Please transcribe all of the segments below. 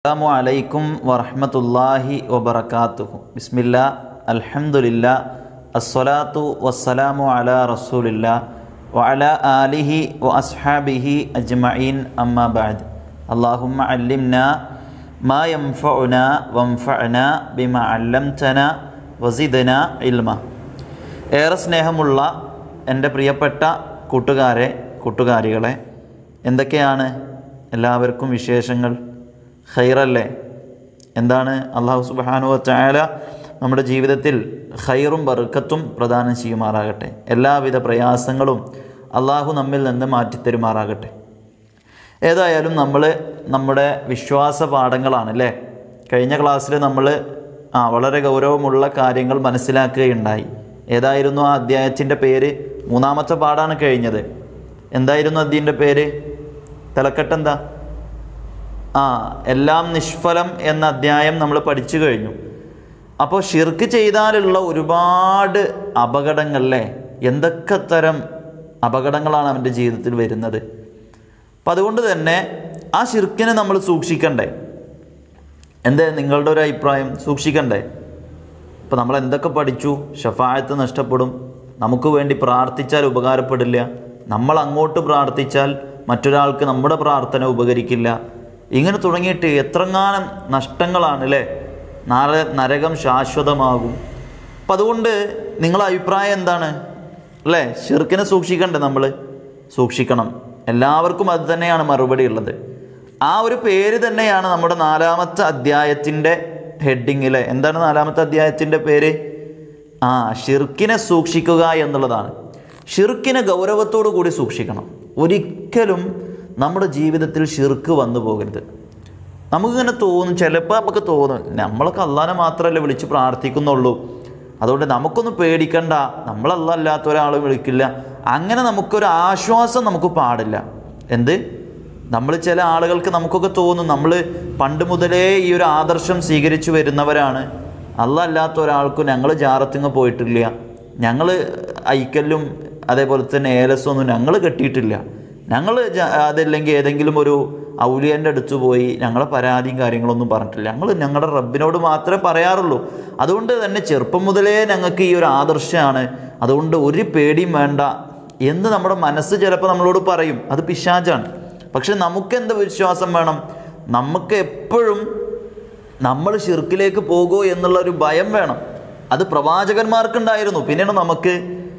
അസ്സാമു അലൈക്കും വറഹമത്തല്ലാഹി വബർക്കാത്തുഹു ബിസ്മില്ല അൽഹംദുലില്ല അസ്സലാത്തു വസ്സലാമു അലാ റസൂലില്ല വഅല ആലിഹി വ അസ്ഹാബിഹി അജ്മഈൻ അമ്മാ ബഅദ് അല്ലാഹുമ്മ അല്ലിംന മാ യൻഫഉന വൻഫഅന ബിമാ അല്ലംതന വസിദന ഇൽമ ഏറെ സ്നേഹമുള്ള എൻ്റെ പ്രിയപ്പെട്ട കൂട്ടുകാരെ കൂട്ടുകാരികളെ എന്തൊക്കെയാണ് എല്ലാവർക്കും വിശേഷങ്ങൾ ഖൈറല്ലേ എന്താണ് അള്ളാഹു സുബാനു ചായാല നമ്മുടെ ജീവിതത്തിൽ ഖൈറും ബറുക്കത്തും പ്രദാനം ചെയ്യുമാറാകട്ടെ എല്ലാവിധ പ്രയാസങ്ങളും അള്ളാഹു നമ്മിൽ നിന്ന് മാറ്റിത്തരുമാറാകട്ടെ ഏതായാലും നമ്മൾ നമ്മുടെ വിശ്വാസ പാഠങ്ങളാണ് അല്ലേ കഴിഞ്ഞ ക്ലാസ്സിൽ നമ്മൾ ആ വളരെ ഗൗരവമുള്ള കാര്യങ്ങൾ മനസ്സിലാക്കുകയുണ്ടായി ഏതായിരുന്നു ആ അധ്യായത്തിൻ്റെ പേര് മൂന്നാമത്തെ പാഠാണ് കഴിഞ്ഞത് എന്തായിരുന്നു അതിൻ്റെ പേര് തലക്കെട്ടെന്താ ആ എല്ലാം നിഷ്ഫലം എന്ന അധ്യായം നമ്മൾ പഠിച്ചു കഴിഞ്ഞു അപ്പോൾ ഷിർക്ക് ചെയ്താലുള്ള ഒരുപാട് അപകടങ്ങളല്ലേ എന്തൊക്കെ തരം അപകടങ്ങളാണ് അവൻ്റെ ജീവിതത്തിൽ വരുന്നത് അപ്പം അതുകൊണ്ട് തന്നെ ആ ഷിർക്കിനെ നമ്മൾ സൂക്ഷിക്കണ്ടേ എന്തേ നിങ്ങളുടെ ഒരു അഭിപ്രായം സൂക്ഷിക്കണ്ടേ ഇപ്പം നമ്മൾ എന്തൊക്കെ പഠിച്ചു ഷഫായത്ത് നഷ്ടപ്പെടും നമുക്ക് വേണ്ടി പ്രാർത്ഥിച്ചാൽ ഉപകാരപ്പെടില്ല നമ്മൾ അങ്ങോട്ട് പ്രാർത്ഥിച്ചാൽ മറ്റൊരാൾക്ക് നമ്മുടെ പ്രാർത്ഥന ഉപകരിക്കില്ല ഇങ്ങനെ തുടങ്ങിയിട്ട് എത്രങ്ങാനും നഷ്ടങ്ങളാണ് അല്ലേ നര നരകം ശാശ്വതമാകും അപ്പം അതുകൊണ്ട് നിങ്ങളെ അഭിപ്രായം എന്താണ് അല്ലേ ഷിർക്കിനെ സൂക്ഷിക്കണ്ടേ നമ്മൾ സൂക്ഷിക്കണം എല്ലാവർക്കും അത് തന്നെയാണ് മറുപടി ഉള്ളത് ആ ഒരു പേര് തന്നെയാണ് നമ്മുടെ നാലാമത്തെ അധ്യായത്തിൻ്റെ ഹെഡിങ്ങിലെ എന്താണ് നാലാമത്തെ അധ്യായത്തിൻ്റെ പേര് ആ ഷിർക്കിനെ സൂക്ഷിക്കുക എന്നുള്ളതാണ് ഷിർക്കിനെ ഗൗരവത്തോടു കൂടി സൂക്ഷിക്കണം ഒരിക്കലും നമ്മുടെ ജീവിതത്തിൽ ഷിർക്ക് വന്നു പോകരുത് നമുക്കിങ്ങനെ തോന്നും ചിലപ്പോൾ നമുക്ക് തോന്നും നമ്മളൊക്കെ അള്ളാനെ മാത്രമല്ലേ വിളിച്ച് പ്രാർത്ഥിക്കുന്നുള്ളൂ അതുകൊണ്ട് നമുക്കൊന്നും പേടിക്കണ്ട നമ്മളല്ല അല്ലാത്ത ഒരാളും വിളിക്കില്ല അങ്ങനെ നമുക്കൊരു ആശ്വാസം നമുക്ക് പാടില്ല എന്ത് നമ്മൾ ചില ആളുകൾക്ക് നമുക്കൊക്കെ തോന്നും നമ്മൾ പണ്ട് മുതലേ ഈ ഒരു ആദർശം സ്വീകരിച്ചു വരുന്നവരാണ് അല്ല അല്ലാത്ത ഒരാൾക്കും ഞങ്ങൾ ജാറത്തിങ്ങ് പോയിട്ടില്ല ഞങ്ങൾ ഐക്കല്ലും അതേപോലെ തന്നെ ഏലസൊന്നും ഞങ്ങൾ കെട്ടിയിട്ടില്ല ഞങ്ങൾ അതല്ലെങ്കിൽ ഏതെങ്കിലും ഒരു ഔലിയൻ്റെ അടുത്ത് പോയി ഞങ്ങളെ പരാതിയും കാര്യങ്ങളൊന്നും പറഞ്ഞിട്ടില്ല ഞങ്ങൾ ഞങ്ങളുടെ റബ്ബിനോട് മാത്രമേ പറയാറുള്ളൂ അതുകൊണ്ട് തന്നെ ചെറുപ്പം മുതലേ ഞങ്ങൾക്ക് ഈ ഒരു ആദർശമാണ് അതുകൊണ്ട് ഒരു പേടിയും വേണ്ട എന്ന് നമ്മുടെ മനസ്സ് ചിലപ്പോൾ നമ്മളോട് പറയും അത് പിശാചാണ് പക്ഷെ നമുക്ക് എന്ത് വിശ്വാസം വേണം നമുക്ക് എപ്പോഴും നമ്മൾ ഷിർക്കിലേക്ക് പോകുമോ എന്നുള്ള ഒരു ഭയം വേണം അത് പ്രവാചകന്മാർക്കുണ്ടായിരുന്നു പിന്നീട് നമുക്ക്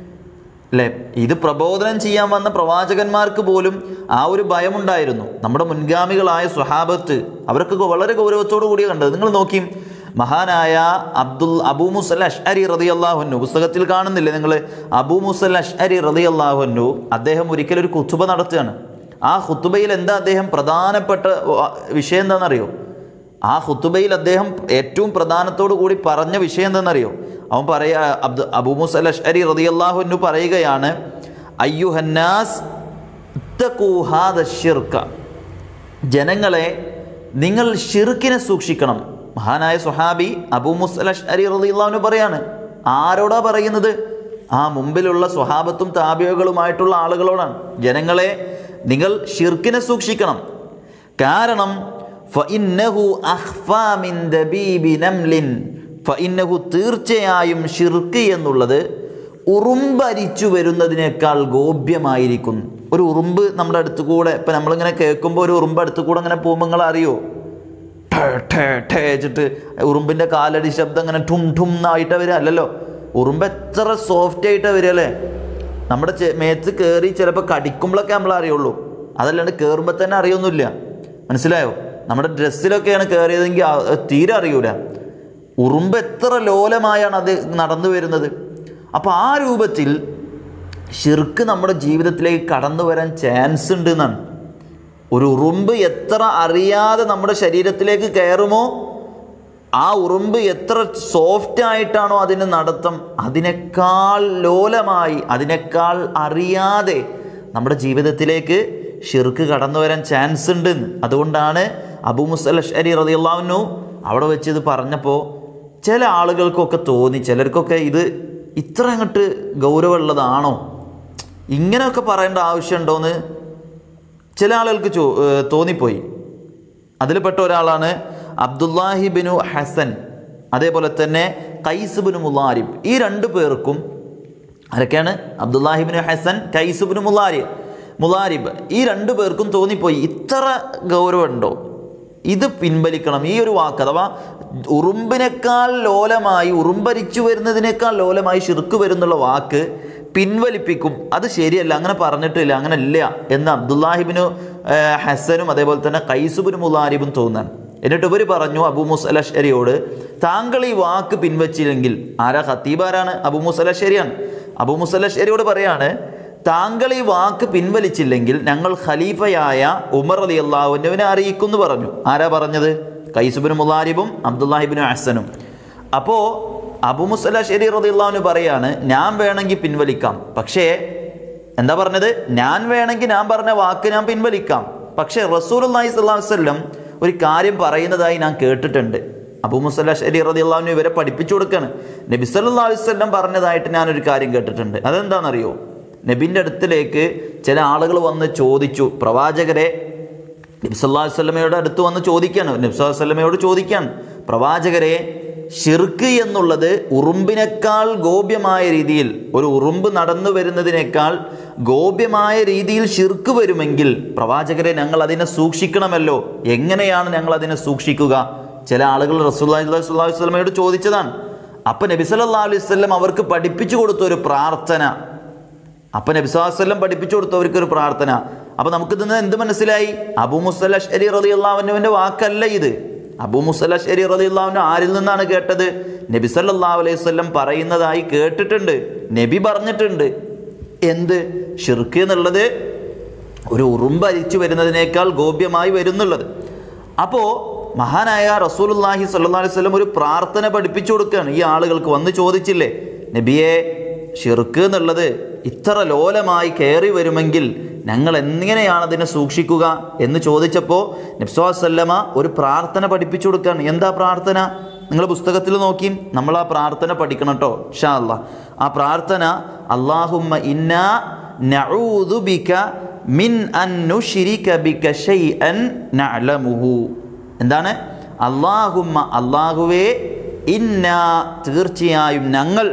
അല്ലേ ഇത് പ്രബോധനം ചെയ്യാൻ വന്ന പ്രവാചകന്മാർക്ക് പോലും ആ ഒരു ഭയമുണ്ടായിരുന്നു നമ്മുടെ മുൻഗാമികളായ സ്വഹാബത്ത് അവരൊക്കെ വളരെ ഗൗരവത്തോടു കൂടിയാണ് കണ്ടത് നിങ്ങൾ നോക്കി മഹാനായ അബ്ദുൽ അബൂ മുസൽ അഷ്അരി റതി അള്ളാഹുന്നു പുസ്തകത്തിൽ കാണുന്നില്ലേ നിങ്ങൾ അബൂ മുസൽ അഷ്അരി റതി അള്ളാഹുന്നു അദ്ദേഹം ഒരിക്കലും ഒരു കുത്തുബ നടത്തുകയാണ് ആ ഖുത്തുബയിൽ എന്താ അദ്ദേഹം പ്രധാനപ്പെട്ട വിഷയം എന്താണെന്നറിയോ ആ ഖുത്തുബയിൽ അദ്ദേഹം ഏറ്റവും പ്രധാനത്തോടു കൂടി പറഞ്ഞ വിഷയം എന്താണെന്നറിയോ അവൻ പറയാ അബ്ദു അബൂ മുസൽ അഷ്അരി റളിയല്ലാഹു അൻഹു പറയുകയാണ് അയ്യുഹന്നാസ് ഷിർക്ക ജനങ്ങളെ നിങ്ങൾ ഷിർക്കിനെ സൂക്ഷിക്കണം മഹാനായ സുഹാബി അബൂ മുസൽ അഷ്അരി റളിയല്ലാഹു പറയാണ് ആരോടാ പറയുന്നത് ആ മുമ്പിലുള്ള സ്വഹാബത്തും താപിയകളുമായിട്ടുള്ള ആളുകളോടാണ് ജനങ്ങളെ നിങ്ങൾ ഷിർക്കിനെ സൂക്ഷിക്കണം കാരണം ഫഇന്നഹു അഖ്ഫാ മിൻ ദബീബി നംലിൻ ഫഇന്നഹു തീർച്ചയായും ഷിർക്ക് എന്നുള്ളത് ഉറുമ്പരിച്ചു വരുന്നതിനേക്കാൾ ഗോപ്യമായിരിക്കും ഒരു ഉറുമ്പ് നമ്മുടെ അടുത്ത് കൂടെ ഇപ്പം നമ്മളിങ്ങനെ കേൾക്കുമ്പോൾ ഒരു ഉറുമ്പ് അടുത്ത് കൂടെ അങ്ങനെ പോകുമ്പോൾ നിങ്ങൾ അറിയോ വെച്ചിട്ട് ഉറുമ്പിൻ്റെ കാലടി ശബ്ദം അങ്ങനെ ഠും ഠും എന്നായിട്ട് വരിക അല്ലല്ലോ ഉറുമ്പ് എത്ര സോഫ്റ്റ് ആയിട്ടാണ് വരിക അല്ലേ നമ്മുടെ മേത്ത് കയറി ചിലപ്പോൾ കടിക്കുമ്പോഴൊക്കെ നമ്മൾ അറിയുള്ളൂ അതല്ലാണ്ട് കയറുമ്പോൾ തന്നെ അറിയൊന്നുമില്ല മനസ്സിലായോ നമ്മുടെ ഡ്രസ്സിലൊക്കെയാണ് കയറിയതെങ്കിൽ തീരെ അറിയൂല ഉറുമ്പ് എത്ര ലോലമായാണ് അത് നടന്നു വരുന്നത് അപ്പോൾ ആ രൂപത്തിൽ ഷിർക്ക് നമ്മുടെ ജീവിതത്തിലേക്ക് കടന്നു വരാൻ ചാൻസ് ഉണ്ട് എന്നാണ് ഒരു ഉറുമ്പ് എത്ര അറിയാതെ നമ്മുടെ ശരീരത്തിലേക്ക് കയറുമോ ആ ഉറുമ്പ് എത്ര സോഫ്റ്റ് ആയിട്ടാണോ അതിന് നടത്തം അതിനേക്കാൾ ലോലമായി അതിനേക്കാൾ അറിയാതെ നമ്മുടെ ജീവിതത്തിലേക്ക് ഷിർക്ക് കടന്നു വരാൻ ചാൻസ് ഉണ്ട് അതുകൊണ്ടാണ് അബു മുസൽ അഷ്അരി റതിയുള്ളവനു അവിടെ വെച്ച് ഇത് പറഞ്ഞപ്പോൾ ചില ആളുകൾക്കൊക്കെ തോന്നി ചിലർക്കൊക്കെ ഇത് ഇത്ര അങ്ങോട്ട് ഗൗരവമുള്ളതാണോ ഇങ്ങനെയൊക്കെ പറയേണ്ട ആവശ്യമുണ്ടോയെന്ന് ചില ആളുകൾക്ക് ചോ ഏഹ് തോന്നിപ്പോയി അതിൽപ്പെട്ട ഒരാളാണ് അബ്ദുല്ലാഹിബിനു ഹസൻ അതേപോലെ തന്നെ കൈസുബിന് മുലാരിബ് ഈ രണ്ടു പേർക്കും ആരൊക്കെയാണ് അബ്ദുല്ലാഹിബിന് ഹസൻ കൈസുബിന് മുലാരിബ് മുലാരിബ് ഈ രണ്ടു പേർക്കും തോന്നിപ്പോയി ഇത്ര ഗൗരവമുണ്ടോ ഇത് പിൻവലിക്കണം ഈ ഒരു വാക്ക് അഥവാ ഉറുമ്പിനേക്കാൾ ലോലമായി ഉറുമ്പരിച്ചു വരുന്നതിനേക്കാൾ ലോലമായി ഷിർക്ക് വരുന്നുള്ള വാക്ക് പിൻവലിപ്പിക്കും അത് ശരിയല്ല അങ്ങനെ പറഞ്ഞിട്ടില്ല അങ്ങനെ ഇല്ല എന്ന് അബ്ദുല്ലാഹിബിനു ഏഹ്, ഹസനും അതേപോലെ തന്നെ കൈസുബിന് മുലാരിബും തോന്നാൻ എന്നിട്ട് ഇവർ പറഞ്ഞു അബു മുസ് അലഷരിയോട് താങ്കൾ ഈ വാക്ക് പിൻവച്ചില്ലെങ്കിൽ ആരാ ഖത്തീബാരാണ് അബു മുസ് അലഷരിയാണ് അബു മുസ് അലഷരിയോട് പറയാണ് താങ്കൾ ഈ വാക്ക് പിൻവലിച്ചില്ലെങ്കിൽ ഞങ്ങൾ ഖലീഫയായ ഉമർ അലി അള്ളാഹുവിനെ അറിയിക്കുമെന്ന് പറഞ്ഞു ആരാ പറഞ്ഞത് കൈസുബിന് മുലാരിബും അബ്ദുല്ലാഹിബിന് ഹസനും അപ്പോൾ അബു മുസല ഷെരി റദിള്ളാഹുന് പറയാണ് ഞാൻ വേണമെങ്കിൽ പിൻവലിക്കാം പക്ഷേ എന്താ പറഞ്ഞത് ഞാൻ വേണമെങ്കിൽ ഞാൻ പറഞ്ഞ വാക്ക് ഞാൻ പിൻവലിക്കാം പക്ഷേ റസൂൽ അള്ളാഹി സ്വല്ലാ വല്ലം ഒരു കാര്യം പറയുന്നതായി ഞാൻ കേട്ടിട്ടുണ്ട് അബു മുസല്ല ഷെരി റദിള്ളാഹുന് ഇവരെ പഠിപ്പിച്ചു കൊടുക്കാണ് നബി സല്ലല്ലാഹു അലൈഹി വസല്ലം പറഞ്ഞതായിട്ട് ഞാനൊരു കാര്യം കേട്ടിട്ടുണ്ട് അതെന്താണെന്നറിയോ നബിൻ്റെ അടുത്തിലേക്ക് ചില ആളുകൾ വന്ന് ചോദിച്ചു പ്രവാചകരെ നബ്സല്ലാ വല്ലമയുടെ അടുത്ത് വന്ന് ചോദിക്കാണ് നബ്സാ വല്ലമയോട് ചോദിക്കാണ് പ്രവാചകരെ ഷിർക്ക് എന്നുള്ളത് ഉറുമ്പിനേക്കാൾ ഗോപ്യമായ രീതിയിൽ ഒരു ഉറുമ്പ് നടന്നു വരുന്നതിനേക്കാൾ ഗോപ്യമായ രീതിയിൽ ഷിർക്ക് വരുമെങ്കിൽ പ്രവാചകരെ ഞങ്ങൾ അതിനെ സൂക്ഷിക്കണമല്ലോ എങ്ങനെയാണ് ഞങ്ങൾ അതിനെ സൂക്ഷിക്കുക ചില ആളുകൾ റസൂല്ലാഹി സ്വല്ലല്ലാഹു വല്ലമയോട് ചോദിച്ചതാണ് അപ്പം നബി സല്ലല്ലാഹു അലൈഹി വസല്ലം അവർക്ക് പഠിപ്പിച്ചു കൊടുത്ത ഒരു പ്രാർത്ഥന അപ്പൊ നബിസ്വല്ലം പഠിപ്പിച്ചു കൊടുത്തവർക്ക് ഒരു പ്രാർത്ഥന അപ്പൊ നമുക്ക് ഇതിന് എന്ത് മനസ്സിലായി അബു മുസല്ല ഷരി റലി അള്ളാഹുവിന്റെ വാക്കല്ല ഇത് അബു മുസല്ല ഷരി റലി അള്ളാഹുവിന് ആരിൽ നിന്നാണ് കേട്ടത് നബി സല്ലല്ലാഹു അലൈഹി വസല്ലം പറയുന്നതായി കേട്ടിട്ടുണ്ട് നബി പറഞ്ഞിട്ടുണ്ട് എന്ത് ഷിർക്ക് എന്നുള്ളത് ഒരു ഉറുമ്പ് അരിച്ചു വരുന്നതിനേക്കാൾ ഗോപ്യമായി വരുന്നുള്ളത് അപ്പോൾ മഹാനായ റസൂലുല്ലാഹി സല്ലല്ലാഹു അലൈഹി വസല്ലം ഒരു പ്രാർത്ഥന പഠിപ്പിച്ചു കൊടുക്കുകയാണ് ഈ ആളുകൾക്ക് വന്ന് ചോദിച്ചില്ലേ നബിയെ ഷിർക്ക് എന്നുള്ളത് ഇത്ര ലോലമായി കയറി വരുമെങ്കിൽ ഞങ്ങൾ എങ്ങനെയാണ് അതിനെ സൂക്ഷിക്കുക എന്ന് ചോദിച്ചപ്പോൾ നബ്സ്വല്ലമ ഒരു പ്രാർത്ഥന പഠിപ്പിച്ചു കൊടുക്കുകയാണ് എന്താ പ്രാർത്ഥന നിങ്ങൾ പുസ്തകത്തിൽ നോക്കി നമ്മൾ ആ പ്രാർത്ഥന പഠിക്കണം കേട്ടോ ഷാ അല്ലാ ആ പ്രാർത്ഥന അള്ളാഹുമ്മ ഇന്ന നഊദു ബിക മിൻ അൻ നുശ്രിക ബിക ഷൈഅൻ നഅലമുഹു എന്താണ് അള്ളാഹുമ്മ അള്ളാഹുവേ ഇന്ന തീർച്ചയായും ഞങ്ങൾ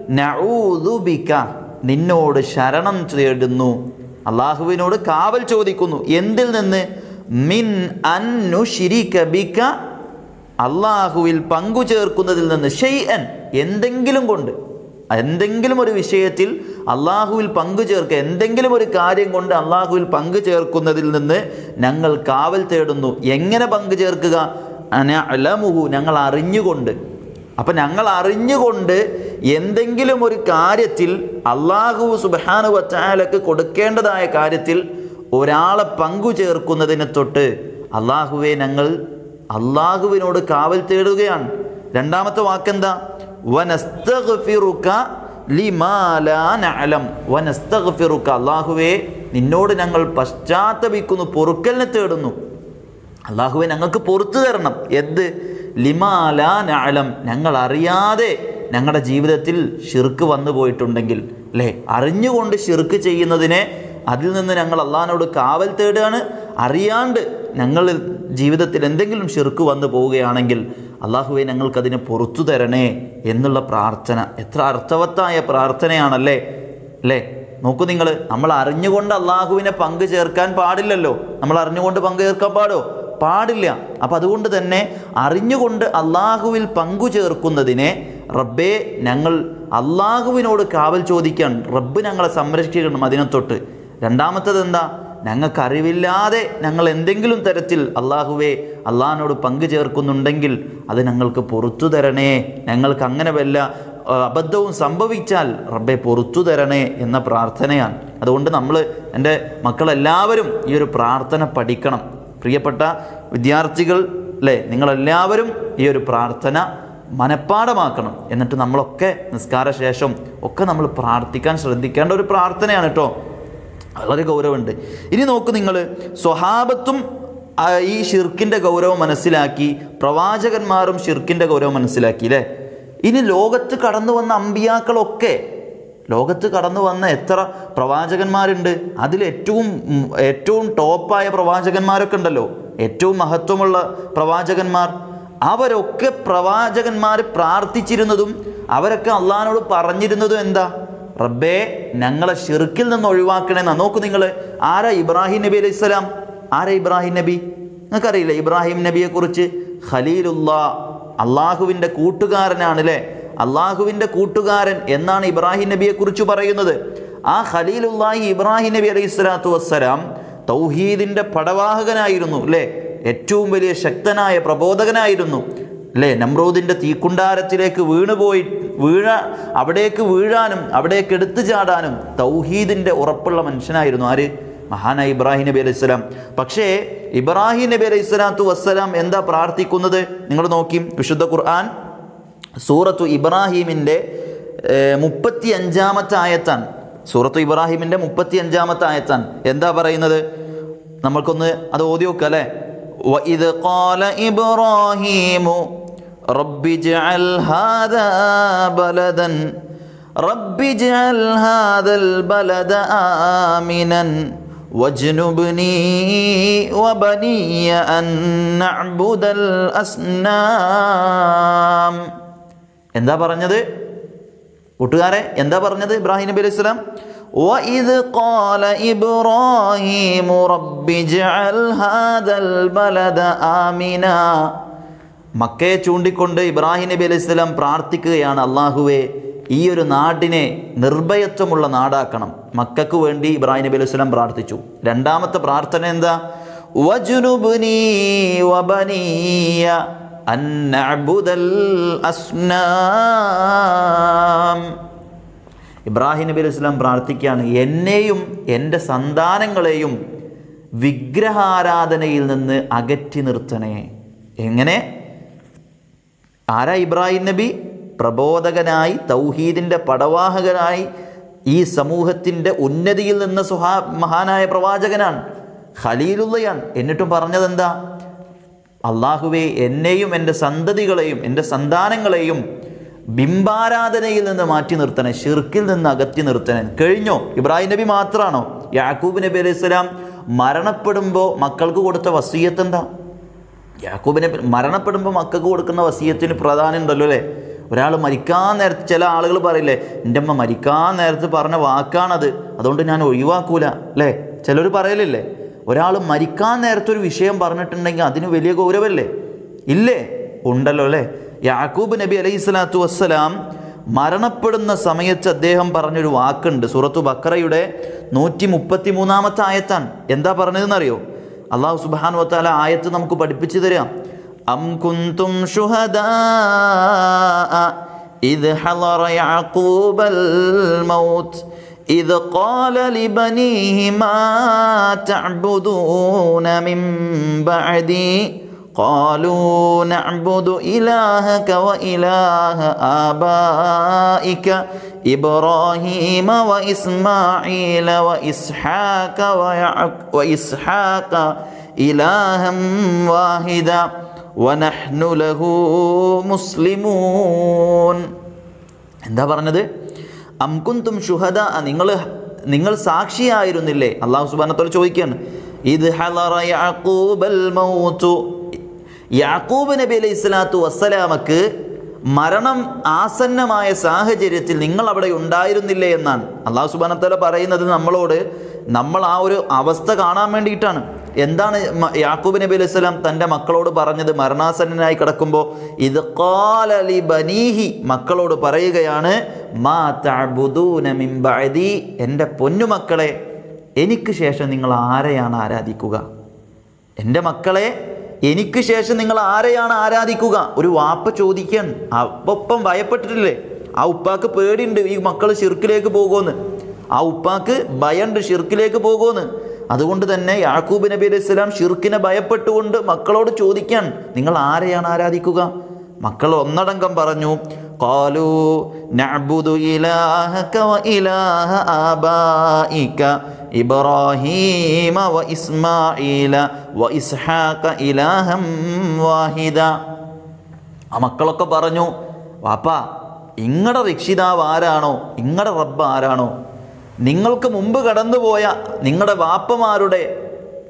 നഊദു ബിക നിന്നോട് ശരണം തേടുന്നു അള്ളാഹുവിനോട് കാവൽ ചോദിക്കുന്നു എന്തിൽ നിന്ന് മിൻ അന്നു ബിക അള്ളാഹുവിൽ പങ്കു ചേർക്കുന്നതിൽ നിന്ന് ഷെയ്അൻ എന്തെങ്കിലും കൊണ്ട് എന്തെങ്കിലും ഒരു വിഷയത്തിൽ അള്ളാഹുവിൽ പങ്കു ചേർക്കുക എന്തെങ്കിലും ഒരു കാര്യം കൊണ്ട് അള്ളാഹുവിൽ പങ്കു ചേർക്കുന്നതിൽ നിന്ന് ഞങ്ങൾ കാവൽ തേടുന്നു എങ്ങനെ പങ്കു ചേർക്കുക അലമുഹു ഞങ്ങൾ അറിഞ്ഞുകൊണ്ട് അപ്പം ഞങ്ങൾ അറിഞ്ഞുകൊണ്ട് എന്തെങ്കിലും ഒരു കാര്യത്തിൽ അള്ളാഹു സുബാനു വച്ചാലക്ക് കൊടുക്കേണ്ടതായ കാര്യത്തിൽ ഒരാളെ പങ്കു ചേർക്കുന്നതിനെ തൊട്ട് അള്ളാഹുവെ ഞങ്ങൾ അള്ളാഹുവിനോട് കാവൽ തേടുകയാണ് രണ്ടാമത്തെ വാക്കെന്താ വനസ്തഗ്ഫിറുക ലിമാ ലാ നഅലം വനസ്തഗ്ഫിറുക അള്ളാഹുവേ നിന്നോട് ഞങ്ങൾ പശ്ചാത്തപിക്കുന്നു പൊറുക്കലിനെ തേടുന്നു അള്ളാഹുവെ ഞങ്ങൾക്ക് പുറത്തു തരണം എന്ത് ലിമാലാ നഅലം ഞങ്ങൾ അറിയാതെ ഞങ്ങളുടെ ജീവിതത്തിൽ ഷിർക്ക് വന്നു പോയിട്ടുണ്ടെങ്കിൽ അല്ലേ അറിഞ്ഞുകൊണ്ട് ഷിർക്ക് ചെയ്യുന്നതിനെ അതിൽ നിന്ന് ഞങ്ങൾ അള്ളാഹിനോട് കാവൽ തേടുകയാണ് അറിയാണ്ട് ഞങ്ങൾ ജീവിതത്തിൽ എന്തെങ്കിലും ഷിർക്ക് വന്നു പോവുകയാണെങ്കിൽ അള്ളാഹുവെ ഞങ്ങൾക്കതിനെ പുറത്തു തരണേ എന്നുള്ള പ്രാർത്ഥന എത്ര അർത്ഥവത്തായ പ്രാർത്ഥനയാണല്ലേ അല്ലേ നോക്കൂ നിങ്ങൾ നമ്മൾ അറിഞ്ഞുകൊണ്ട് അള്ളാഹുവിനെ പങ്കു ചേർക്കാൻ പാടില്ലല്ലോ നമ്മൾ അറിഞ്ഞുകൊണ്ട് പങ്കു ചേർക്കാൻ പാടോ പാടില്ല അപ്പം അതുകൊണ്ട് തന്നെ അറിഞ്ഞുകൊണ്ട് അള്ളാഹുവിൽ പങ്കു ചേർക്കുന്നതിനെ റബ്ബേ ഞങ്ങൾ അള്ളാഹുവിനോട് കാവൽ ചോദിക്കാൻ റബ്ബ് ഞങ്ങളെ സംരക്ഷിക്കണം അതിനെ തൊട്ട് രണ്ടാമത്തത് എന്താ ഞങ്ങൾക്ക് അറിവില്ലാതെ ഞങ്ങൾ എന്തെങ്കിലും തരത്തിൽ അള്ളാഹുവെ അള്ളാഹിനോട് പങ്കു ചേർക്കുന്നുണ്ടെങ്കിൽ അത് ഞങ്ങൾക്ക് പുറത്തു തരണേ ഞങ്ങൾക്ക് അങ്ങനെ വല്ല ആ, അബദ്ധവും സംഭവിച്ചാൽ റബ്ബെ പുറത്തു തരണേ എന്ന പ്രാർത്ഥനയാണ് അതുകൊണ്ട് നമ്മൾ എൻ്റെ മക്കളെല്ലാവരും ഈ ഒരു പ്രാർത്ഥന പഠിക്കണം പ്രിയപ്പെട്ട വിദ്യാർത്ഥികൾ അല്ലേ നിങ്ങളെല്ലാവരും ഈ ഒരു പ്രാർത്ഥന മനഃപ്പാടമാക്കണം എന്നിട്ട് നമ്മളൊക്കെ നിസ്കാര ശേഷം ഒക്കെ നമ്മൾ പ്രാർത്ഥിക്കാൻ ശ്രദ്ധിക്കേണ്ട ഒരു പ്രാർത്ഥനയാണ് കേട്ടോ വളരെ ഗൗരവമുണ്ട് ഇനി നോക്കൂ നിങ്ങൾ സ്വഹാബത്തും ആ, ഈ ഷിർക്കിൻ്റെ ഗൗരവം മനസ്സിലാക്കി പ്രവാചകന്മാരും ഷിർക്കിൻ്റെ ഗൗരവം മനസ്സിലാക്കി അല്ലേ ഇനി ലോകത്ത് കടന്നു വന്ന അമ്പിയാക്കളൊക്കെ ലോകത്ത് കടന്നു വന്ന എത്ര പ്രവാചകന്മാരുണ്ട് അതിൽ ഏറ്റവും ഉം, ഏറ്റവും ടോപ്പായ പ്രവാചകന്മാരൊക്കെ ഉണ്ടല്ലോ ഏറ്റവും മഹത്വമുള്ള പ്രവാചകന്മാർ അവരൊക്കെ പ്രവാചകന്മാർ പ്രാർത്ഥിച്ചിരുന്നതും അവരൊക്കെ അള്ളഹാനോട് പറഞ്ഞിരുന്നതും എന്താ റബ്ബേ ഞങ്ങളെ ഷിർക്കിൽ നിന്ന് ഒഴിവാക്കണേന്നാ നോക്കൂ നിങ്ങൾ ആരാ ഇബ്രാഹിം നബി അലൈഹി സ്വലാം ആരാ ഇബ്രാഹിം നബി നിങ്ങൾക്കറിയില്ല ഇബ്രാഹിം നബിയെ കുറിച്ച് ഖലീലുള്ള അള്ളാഹുവിൻ്റെ കൂട്ടുകാരനാണ് അല്ലേ അള്ളാഹുവിൻ്റെ കൂട്ടുകാരൻ എന്നാണ് ഇബ്രാഹിം നബിയെ കുറിച്ച് പറയുന്നത് ആ ഖലീലുല്ലാഹി ഇബ്രാഹിം നബി അലൈഹി സ്വലാത്തു വസ്സലാം തൗഹീദിൻ്റെ പടവാഹകനായിരുന്നു അല്ലേ ഏറ്റവും വലിയ ശക്തനായ പ്രബോധകനായിരുന്നു അല്ലേ നമ്രൂദിൻ്റെ തീക്കുണ്ടാരത്തിലേക്ക് വീണുപോയി വീഴ അവിടേക്ക് വീഴാനും അവിടേക്ക് എടുത്തു ചാടാനും തൗഹീദിൻ്റെ ഉറപ്പുള്ള മനുഷ്യനായിരുന്നു ആര് മഹാനായ ഇബ്രാഹിം നബി അലൈഹി സ്വലാം പക്ഷേ ഇബ്രാഹിം നബി അലൈഹി സ്വലാത്തു വസ്സലാം എന്താ പ്രാർത്ഥിക്കുന്നത് നിങ്ങൾ നോക്കി വിശുദ്ധ ഖുർആൻ സൂറത്തു ഇബ്രാഹിമിൻ്റെ മുപ്പത്തി അഞ്ചാമത്തെ ആയത്താണ് സൂറത്തു ഇബ്രാഹിമിൻ്റെ മുപ്പത്തി അഞ്ചാമത്തെ ആയത്താൻ എന്താ പറയുന്നത് നമ്മൾക്കൊന്ന് അത് ഓതി നോക്കുക അല്ലേ وَإِذْ قَالَ إِبْرَاهِيمُ رَبِّ اجْعَلْ هَذَا بَلَدًا رَبِّ اجْعَلْ هَذَا الْبَلَدَ آمِنًا واجنبني وبني أن نعبد الأصنام എന്താ പറഞ്ഞത് കൂട്ടുകാരെ എന്താ പറഞ്ഞത് ഇബ്രാഹിം നബി അലൈഹി സ്വലാം وَإِذْ قَالَ إِبْرَاهِيمُ رَبِّ اجْعَلْ هَذَا الْبَلَدَ آمِنًا മക്കയെ ചൂണ്ടിക്കൊണ്ട് ഇബ്രാഹിം നബി അലൈഹി സ്വലാം പ്രാർത്ഥിക്കുകയാണ് അള്ളാഹുവെ ഈ ഒരു നാടിനെ നിർഭയത്വമുള്ള നാടാക്കണം മക്കൾക്ക് വേണ്ടി ഇബ്രാഹിം നബി അലൈഹി സ്വലാം പ്രാർത്ഥിച്ചു രണ്ടാമത്തെ പ്രാർത്ഥന എന്താ വജുനുബ്നി വബനിയ അൻ നഅ്ബുദൽ അസ്നാം ഇബ്രാഹിം നബി അലൈഹി സ്വലാം പ്രാർത്ഥിക്കുകയാണ് എന്നെയും എൻ്റെ സന്താനങ്ങളെയും വിഗ്രഹാരാധനയിൽ നിന്ന് അകറ്റി നിർത്തണേ എങ്ങനെ ആരാ ഇബ്രാഹിം നബി പ്രബോധകനായി തൗഹീദിൻ്റെ പടവാഹകനായി ഈ സമൂഹത്തിൻ്റെ ഉന്നതിയിൽ നിന്ന് സുഹാ മഹാനായ പ്രവാചകനാണ് ഖലീലുള്ളയാണ് എന്നിട്ടും പറഞ്ഞതെന്താ അള്ളാഹുവെ എന്നെയും എൻ്റെ സന്തതികളെയും എൻ്റെ സന്താനങ്ങളെയും ബിംബാരാധനയിൽ നിന്ന് മാറ്റി നിർത്തണേ ഷിർക്കിൽ നിന്ന് അകറ്റി നിർത്തണേ കഴിഞ്ഞോ ഇബ്രാഹിം നബി മാത്രമാണോ യാക്കൂബ് നബി അലൈഹി സ്വലാം മരണപ്പെടുമ്പോൾ മക്കൾക്ക് കൊടുത്ത വസീയത്ത് എന്താ യാക്കൂബ് നബി മരണപ്പെടുമ്പോൾ മക്കൾക്ക് കൊടുക്കുന്ന വസീയത്തിന് പ്രാധാന്യം ഉണ്ടല്ലോ അല്ലേ ഒരാൾ മരിക്കാൻ നേരത്ത് ചില ആളുകൾ പറയില്ലേ എൻ്റെ അമ്മ മരിക്കാൻ നേരത്ത് പറഞ്ഞ വാക്കാണത് അതുകൊണ്ട് ഞാൻ ഒഴിവാക്കൂല അല്ലേ ചിലർ പറയലില്ലേ ഒരാൾ മരിക്കാൻ നേരത്തെ ഒരു വിഷയം പറഞ്ഞിട്ടുണ്ടെങ്കിൽ അതിന് വലിയ ഗൗരവല്ലേ ഇല്ലേ ഉണ്ടല്ലോ അല്ലേ യാക്കൂബ് നബി അലൈഹി സ്വലാത്തു വസ്സലാം മരണപ്പെടുന്ന സമയത്ത് അദ്ദേഹം പറഞ്ഞൊരു വാക്കുണ്ട് സൂറത്തു ബക്കറയുടെ നൂറ്റി മുപ്പത്തി മൂന്നാമത്തെ ആയത്താണ് എന്താ പറഞ്ഞതെന്നറിയോ അള്ളാഹു സുബാൻ വത്താല ആയത്ത് നമുക്ക് പഠിപ്പിച്ചു തരാം അം കുന്തും ഷുഹദാ إذ حضر يعقوب الموت إذ قال لبنيه ما تعبدون من بعدي قالوا نعبد إلهك وإله آبائك إبراهيم وإسماعيل وإسحاق ويعق وإسحاق إلها واحدا ونحن له مسلمون എന്താ പറഞ്ഞത് അംകുന്തും ഷുഹദ നിങ്ങൾ നിങ്ങൾ സാക്ഷിയായിരുന്നില്ലേ അള്ളാഹു സുബാനത്തോട് ചോദിക്കുകയാണ് ഇത് ഹലറ യാക്കൂബൽ മൗതു യാക്കൂബ് നബി അലൈഹി സ്വലാത്തു വസ്സലാമക്ക് മരണം ആസന്നമായ സാഹചര്യത്തിൽ നിങ്ങൾ അവിടെ ഉണ്ടായിരുന്നില്ലേ എന്നാണ് അള്ളാഹു സുബാനത്തല പറയുന്നത് നമ്മളോട് നമ്മൾ ആ ഒരു അവസ്ഥ കാണാൻ വേണ്ടിയിട്ടാണ് എന്താണ് മ- യാക്കൂബ് നബി അലൈഹി സ്വലാം തൻ്റെ മക്കളോട് പറഞ്ഞത് മരണാസന്നനായി കിടക്കുമ്പോൾ ഇത് കാലലി ബനീഹി മക്കളോട് പറയുകയാണ് മാ തഅബുദൂന മിൻ ബഅദി എൻ്റെ പൊന്നുമക്കളെ എനിക്ക് ശേഷം നിങ്ങൾ ആരെയാണ് ആരാധിക്കുക എൻ്റെ മക്കളെ എനിക്ക് ശേഷം നിങ്ങൾ ആരെയാണ് ആരാധിക്കുക ഒരു വാപ്പ ചോദിക്കാൻ ഒപ്പം ഭയപ്പെട്ടിട്ടില്ലേ ആ ഉപ്പാക്ക് പേടിയുണ്ട് ഈ മക്കൾ ഷിർക്കിലേക്ക് പോകുമെന്ന് ആ ഉപ്പാക്ക് ഭയമുണ്ട് ഷിർക്കിലേക്ക് പോകുമെന്ന് അതുകൊണ്ട് തന്നെ യാക്കൂബ് നബി അലൈഹി സ്വലാം ഷിർക്കിനെ ഭയപ്പെട്ടുകൊണ്ട് മക്കളോട് ചോദിക്കാൻ നിങ്ങൾ ആരെയാണ് ആരാധിക്കുക മക്കൾ ഒന്നടങ്കം പറഞ്ഞു قالوا نعبد إلهك وإله آبائك إبراهيم وإسماعيل وإسحاق إلها واحدا ആ മക്കളൊക്കെ പറഞ്ഞു വാപ്പ ഇങ്ങടെ രക്ഷിതാവ് ആരാണോ ഇങ്ങടെ റബ്ബ് ആരാണോ നിങ്ങൾക്ക് മുമ്പ് കടന്നുപോയ നിങ്ങളുടെ വാപ്പമാരുടെ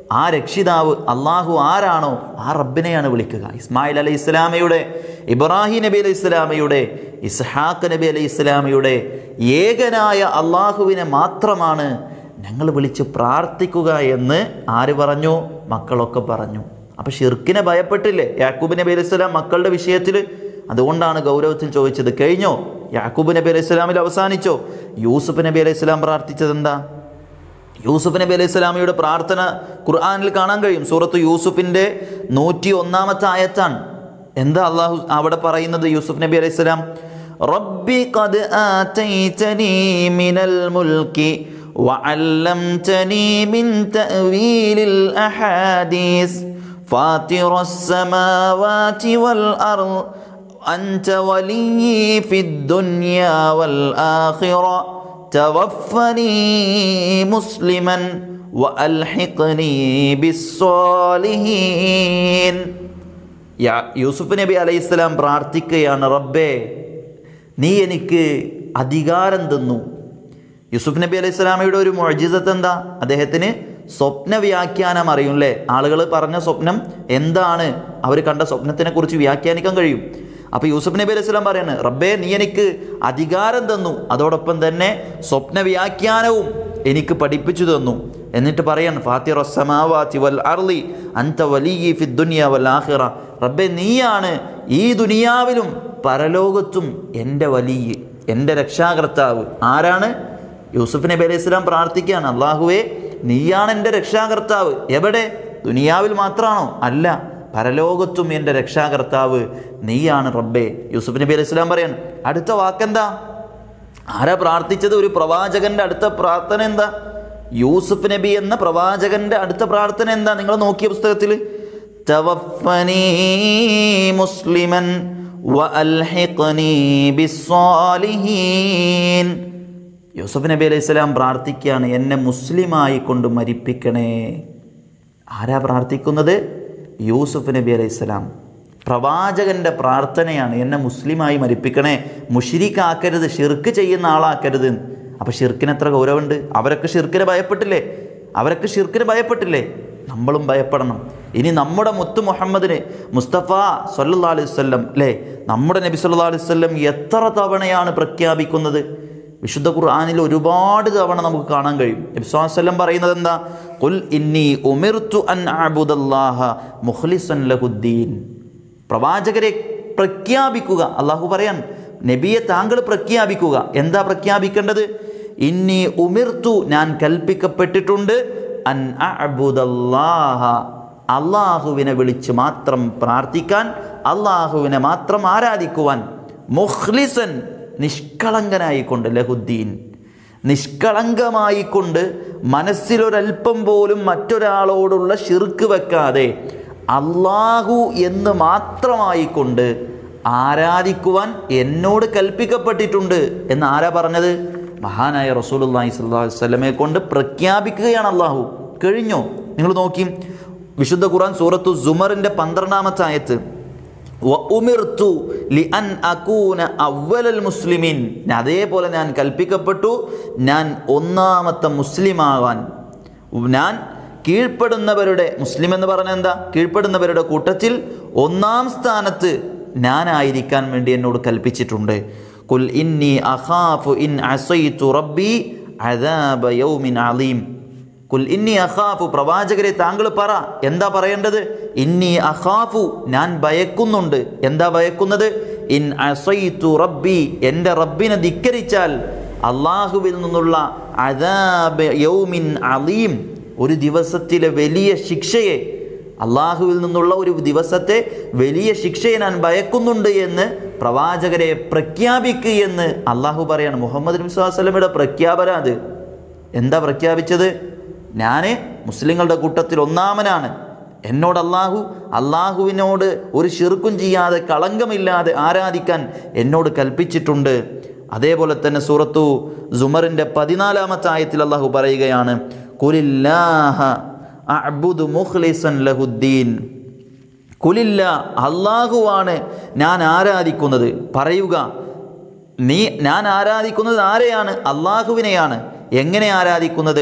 ആ രക്ഷിതാവ് അള്ളാഹു ആരാണോ ആ റബ്ബിനെയാണ് വിളിക്കുക ഇസ്മായിൽ അലൈഹി ഇസ്ലാമയുടെ ഇബ്രാഹിം നബി അലൈഹി ഇസ്ലാമയുടെ ഇസ്ഹാഖ് നബി അലൈഹി ഇസ്ലാമയുടെ ഏകനായ അള്ളാഹുവിനെ മാത്രമാണ് ഞങ്ങൾ വിളിച്ച് പ്രാർത്ഥിക്കുക എന്ന് ആര് പറഞ്ഞു മക്കളൊക്കെ പറഞ്ഞു അപ്പം ഷിർക്കിനെ ഭയപ്പെട്ടില്ലേ യാക്കൂബ് നബി അലൈഹി സ്വലാം മക്കളുടെ വിഷയത്തിൽ അതുകൊണ്ടാണ് ഗൗരവത്തിൽ ചോദിച്ചത് കഴിഞ്ഞോ യാക്കൂബ് നബി അലൈഹി സ്വലാമിൽ അവസാനിച്ചോ യൂസുഫ് നബി അലൈഹി സ്വലാം പ്രാർത്ഥിച്ചത് എന്താ യൂസുഫ് നബി അലൈഹി സ്വലാമിയുടെ പ്രാർത്ഥന ഖുർആാനിൽ കാണാൻ കഴിയും സൂറത്ത് യൂസുഫിൻ്റെ നൂറ്റി ഒന്നാമത്തെ ആയത്താണ് എന്താ അള്ളാഹു അവിടെ പറയുന്നത് യൂസുഫ് നബി അലൈഹി സ്വലാം റബ്ബി ഖദ് ആതൈതനി മിനൽ മുൽക്കി وعلمتني من تأويل الأحاديث فاطر السماوات والأرض أنت ولي في الدنيا والآخرة توفني مسلما وألحقني بالصالحين യാ യൂസുഫ് നബി അലൈഹി സ്വലാം പ്രാർത്ഥിക്കുകയാണ് റബ്ബേ നീ എനിക്ക് അധികാരം തന്നു യൂസുഫ് നബി അലൈഹി സ്വലാമയുടെ ഒരു മൊഴിജിസത്ത് എന്താ അദ്ദേഹത്തിന് സ്വപ്ന വ്യാഖ്യാനം അറിയും അല്ലേ ആളുകൾ പറഞ്ഞ സ്വപ്നം എന്താണ് അവർ കണ്ട സ്വപ്നത്തിനെ കുറിച്ച് വ്യാഖ്യാനിക്കാൻ കഴിയും അപ്പോൾ യൂസുഫ് നബി അലൈഹി സ്വലാം പറയാണ് റബ്ബേ നീ എനിക്ക് അധികാരം തന്നു അതോടൊപ്പം തന്നെ സ്വപ്ന വ്യാഖ്യാനവും എനിക്ക് പഠിപ്പിച്ചു തന്നു എന്നിട്ട് പറയാൻ ഫാത്തിർ സമാവാത്തി വൽ അർലി അന്ത വലിയ ഫി ദുനിയ വൽ ആഖിറ റബ്ബെ നീയാണ് ഈ ദുനിയാവിലും പരലോകത്തും എൻ്റെ വലിയ എൻ്റെ രക്ഷാകർത്താവ് ആരാണ് യൂസുഫ് നബി അലൈഹി സ്വലാം പ്രാർത്ഥിക്കുകയാണ് അള്ളാഹുവേ നീയാണ് എൻ്റെ രക്ഷാകർത്താവ് എവിടെ ദുനിയാവിൽ മാത്രമാണോ അല്ല പരലോകത്തും എൻ്റെ രക്ഷാകർത്താവ് നീയാണ് റബ്ബേ യൂസുഫ് നബി അലൈഹി സ്വലാം പറയാണ് അടുത്ത വാക്കെന്താ ആരാ പ്രാർത്ഥിച്ചത് ഒരു പ്രവാചകന്റെ അടുത്ത പ്രാർത്ഥന എന്താ യൂസുഫ് നബി എന്ന പ്രവാചകന്റെ അടുത്ത പ്രാർത്ഥന എന്താ നിങ്ങൾ നോക്കിയ പുസ്തകത്തിൽ തവഫനി മുസ്ലിമൻ വഅൽഹിഖ്നി ബിസ്സാലിഹീൻ യൂസുഫ് നബി അലൈഹി സ്വലാം പ്രാർത്ഥിക്കുകയാണ് എന്നെ മുസ്ലിമായി കൊണ്ട് മരിപ്പിക്കണേ ആരാ പ്രാർത്ഥിക്കുന്നത് യൂസുഫ് നബി അലൈഹി സ്വലാം പ്രവാചകന്റെ പ്രാർത്ഥനയാണ് എന്നെ മുസ്ലിമായി മരിപ്പിക്കണേ മുഷിരിക്കാക്കരുത് ഷിർക്ക് ചെയ്യുന്ന ആളാക്കരുത് അപ്പം ഷിർക്കിന് എത്ര ഗൗരവമുണ്ട് അവരൊക്കെ ഷിർക്കിനെ ഭയപ്പെട്ടില്ലേ അവരൊക്കെ ഷിർക്കിന് ഭയപ്പെട്ടില്ലേ നമ്മളും ഭയപ്പെടണം ഇനി നമ്മുടെ മുത്ത് മുഹമ്മദിന് മുസ്തഫ സല്ലാ അലൈഹി വല്ലം അല്ലേ നമ്മുടെ നബി സല്ലാ അലൈഹി വല്ലം എത്ര തവണയാണ് പ്രഖ്യാപിക്കുന്നത് വിശുദ്ധ ഖുർആാനിൽ ഒരുപാട് തവണ നമുക്ക് കാണാൻ കഴിയും നബിസ്വല്ലം പറയുന്നത് എന്താ കുൽ ഇന്നി ഉമിർത്തു അൻ അബുദല്ലാഹ മുഖ്ലിസൻ ലഹുദ്ദീൻ പ്രവാചകരെ പ്രഖ്യാപിക്കുക അള്ളാഹു പറയാൻ നബിയെ താങ്കൾ പ്രഖ്യാപിക്കുക എന്താ പ്രഖ്യാപിക്കേണ്ടത് ഇന്നി ഉമിർത്തു ഞാൻ കൽപ്പിക്കപ്പെട്ടിട്ടുണ്ട് അൻ അബുദല്ലാഹ അള്ളാഹുവിനെ വിളിച്ച് മാത്രം പ്രാർത്ഥിക്കാൻ അള്ളാഹുവിനെ മാത്രം ആരാധിക്കുവാൻ മുഖ്ലിസൻ നിഷ്കളങ്കനായിക്കൊണ്ട് ലഹുദ്ദീൻ നിഷ്കളങ്കമായിക്കൊണ്ട് മനസ്സിലൊരൽപ്പം പോലും മറ്റൊരാളോടുള്ള ഷിർക്ക് വെക്കാതെ അള്ളാഹു എന്ന് മാത്രമായിക്കൊണ്ട് ആരാധിക്കുവാൻ എന്നോട് കൽപ്പിക്കപ്പെട്ടിട്ടുണ്ട് എന്ന് ആരാ പറഞ്ഞത് മഹാനായ റസൂലുള്ളാഹി സ്വല്ലല്ലാഹു അലൈഹി വസല്ലമയെ കൊണ്ട് പ്രഖ്യാപിക്കുകയാണ് അള്ളാഹു കഴിഞ്ഞോ നിങ്ങൾ നോക്കി വിശുദ്ധ ഖുർആൻ സൂറത്തു സുമറിന്റെ പന്ത്രണ്ടാമത്തെ ആയത്ത് ഉമിർത്തു ലി അൻ അകൂന അവലൽ മുസ്ലിമീൻ അതേപോലെ ഞാൻ കൽപ്പിക്കപ്പെട്ടു ഞാൻ ഒന്നാമത്തെ മുസ്ലിമാവാൻ ഞാൻ കീഴ്പ്പെടുന്നവരുടെ മുസ്ലിം എന്ന് പറഞ്ഞാൽ എന്താ കീഴ്പ്പെടുന്നവരുടെ കൂട്ടത്തിൽ ഒന്നാം സ്ഥാനത്ത് ഞാനായിരിക്കാൻ വേണ്ടി എന്നോട് കൽപ്പിച്ചിട്ടുണ്ട് കുൽ ഇന്നി അഖാഫു ഇൻ അസൈതു റബ്ബി അദാബ യൗമിൻ അലീം കുൽ ഇന്നി അഖാഫു പ്രവാചകരെ താങ്കൾ പറ എന്താ പറയേണ്ടത് ഇന്നി അഖാഫു ഞാൻ ഭയക്കുന്നുണ്ട് എന്താ ഭയക്കുന്നത് ഇൻ അസൈതു റബ്ബി എൻ്റെ റബ്ബിനെ ധിക്കരിച്ചാൽ അള്ളാഹുവിൽ നിന്നുള്ള അദാബ് യൗമിൻ അലീം ഒരു ദിവസത്തിലെ വലിയ ശിക്ഷയെ അള്ളാഹുവിൽ നിന്നുള്ള ഒരു ദിവസത്തെ വലിയ ശിക്ഷയെ ഞാൻ ഭയക്കുന്നുണ്ട് എന്ന് പ്രവാചകരെ പ്രഖ്യാപിക്കുകയെന്ന് അള്ളാഹു പറയാണ് മുഹമ്മദ് നബി സ്വലമയുടെ പ്രഖ്യാപന അത് എന്താ പ്രഖ്യാപിച്ചത് ഞാൻ മുസ്ലിങ്ങളുടെ കൂട്ടത്തിൽ ഒന്നാമനാണ് എന്നോട് അള്ളാഹു അള്ളാഹുവിനോട് ഒരു ഷിർക്കും ചെയ്യാതെ കളങ്കമില്ലാതെ ആരാധിക്കാൻ എന്നോട് കൽപ്പിച്ചിട്ടുണ്ട് അതേപോലെ തന്നെ സൂറത്തു സുമറിൻ്റെ പതിനാലാമത്തെ ആയത്തിൽ അള്ളാഹു പറയുകയാണ് കുലില്ലാഹ അഅ്ബുദു മുഖ്ലിസൻ ലഹുദ്ദീൻ കുലില്ല അള്ളാഹുവാണ് ഞാൻ ആരാധിക്കുന്നത് പറയുക നീ ഞാൻ ആരാധിക്കുന്നത് ആരെയാണ് അള്ളാഹുവിനെയാണ് എങ്ങനെ ആരാധിക്കുന്നത്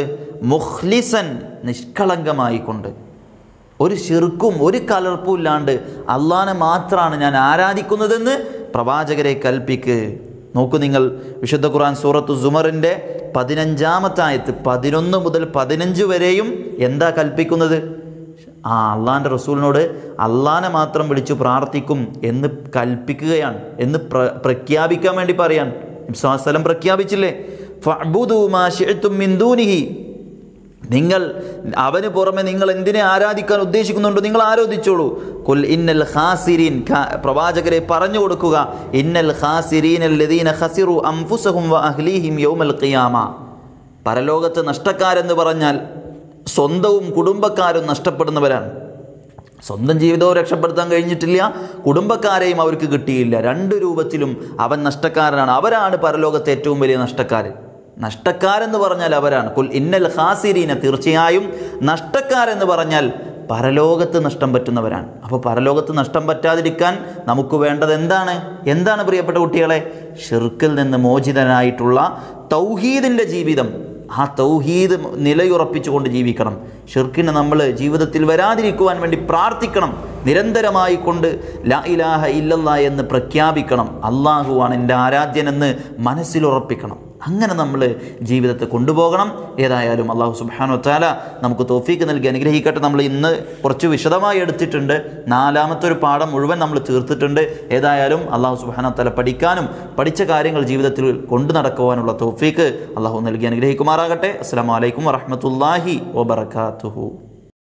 മുഖ്ലിസൻ നിഷ്കളങ്കമായിക്കൊണ്ട് ഒരു ശിർക്കും ഒരു കലർപ്പും ഇല്ലാണ്ട് അള്ളാനെ മാത്രമാണ് ഞാൻ ആരാധിക്കുന്നതെന്ന് പ്രവാചകരെ കൽപ്പിക്ക് നോക്കൂ നിങ്ങൾ വിശുദ്ധ ഖുർആൻ സൂറത്തു സുമറിൻ്റെ പതിനഞ്ചാമത്തെ ആയത്ത് പതിനൊന്ന് മുതൽ പതിനഞ്ച് വരെയും എന്താ കൽപ്പിക്കുന്നത് ആ അള്ളാൻ്റെ റസൂലിനോട് അള്ളാനെ മാത്രം വിളിച്ചു പ്രാർത്ഥിക്കും എന്ന് കൽപ്പിക്കുകയാണ് എന്ന് പ്ര പ്രഖ്യാപിക്കാൻ വേണ്ടി പറയാൻ ഇബ്സാസ്ലം പ്രഖ്യാപിച്ചില്ലേ ഫഅ്ബുദൂ മാ ശിഅ്തും മിൻ ദൂനിഹി നിങ്ങൾ അവന് പുറമെ നിങ്ങൾ എന്തിനെ ആരാധിക്കാൻ ഉദ്ദേശിക്കുന്നുണ്ടോ നിങ്ങൾ ആരാധിച്ചോളൂ കുൽ ഇന്നൽ ഖാസിരീൻ ഖ- പ്രവാചകരെ പറഞ്ഞു കൊടുക്കുക ഇന്നൽ ഖാസിരീൻ ലദീന ഖസിറു അംഫുസഹും വ അഹ്ലീഹിം യൗമൽ ഖിയാമ പരലോകത്ത് നഷ്ടക്കാരെന്ന് പറഞ്ഞാൽ സ്വന്തവും കുടുംബക്കാരും നഷ്ടപ്പെടുന്നവരാണ് സ്വന്തം ജീവിതവും രക്ഷപ്പെടുത്താൻ കഴിഞ്ഞിട്ടില്ല കുടുംബക്കാരെയും അവർക്ക് കിട്ടിയില്ല രണ്ട് രൂപത്തിലും അവൻ നഷ്ടക്കാരനാണ് അവരാണ് പരലോകത്തെ ഏറ്റവും വലിയ നഷ്ടക്കാരൻ നഷ്ടക്കാരെന്ന് പറഞ്ഞാൽ അവരാണ് കുൽ ഇന്നൽ ഖാസിരീന തീർച്ചയായും നഷ്ടക്കാരെന്ന് പറഞ്ഞാൽ പരലോകത്ത് നഷ്ടം പറ്റുന്നവരാണ് അപ്പോൾ പരലോകത്ത് നഷ്ടം പറ്റാതിരിക്കാൻ നമുക്ക് വേണ്ടത് എന്താണ് എന്താണ് പ്രിയപ്പെട്ട കുട്ടികളെ ഷിർക്കിൽ നിന്ന് മോചിതനായിട്ടുള്ള തൗഹീദിൻ്റെ ജീവിതം ആ തൗഹീദ് നിലയുറപ്പിച്ചുകൊണ്ട് ജീവിക്കണം ഷിർക്കിനെ നമ്മൾ ജീവിതത്തിൽ വരാതിരിക്കുവാൻ വേണ്ടി പ്രാർത്ഥിക്കണം നിരന്തരമായി കൊണ്ട് ലാ ഇലാഹ ഇല്ലല്ലാ എന്ന് പ്രഖ്യാപിക്കണം അള്ളാഹുവാണ് എൻ്റെ ആരാധ്യനെന്ന് മനസ്സിലുറപ്പിക്കണം അങ്ങനെ നമ്മൾ ജീവിതത്തെ കൊണ്ടുപോകണം ഏതായാലും അള്ളാഹു സുബാനോ താല നമുക്ക് തോഫീക്ക് നൽകി അനുഗ്രഹിക്കട്ടെ നമ്മൾ ഇന്ന് കുറച്ച് വിശദമായി എടുത്തിട്ടുണ്ട് നാലാമത്തെ ഒരു പാഠം മുഴുവൻ നമ്മൾ തീർത്തിട്ടുണ്ട് ഏതായാലും അള്ളാഹു സുബാനോ താല പഠിക്കാനും പഠിച്ച കാര്യങ്ങൾ ജീവിതത്തിൽ കൊണ്ടു നടക്കുവാനുള്ള തോഫീക്ക് അള്ളാഹു നൽകി അനുഗ്രഹിക്കുമാറാകട്ടെ അസ്സാം വലൈക്കും വറഹമത്തല്ലാഹി വബർക്കാത്തുഹു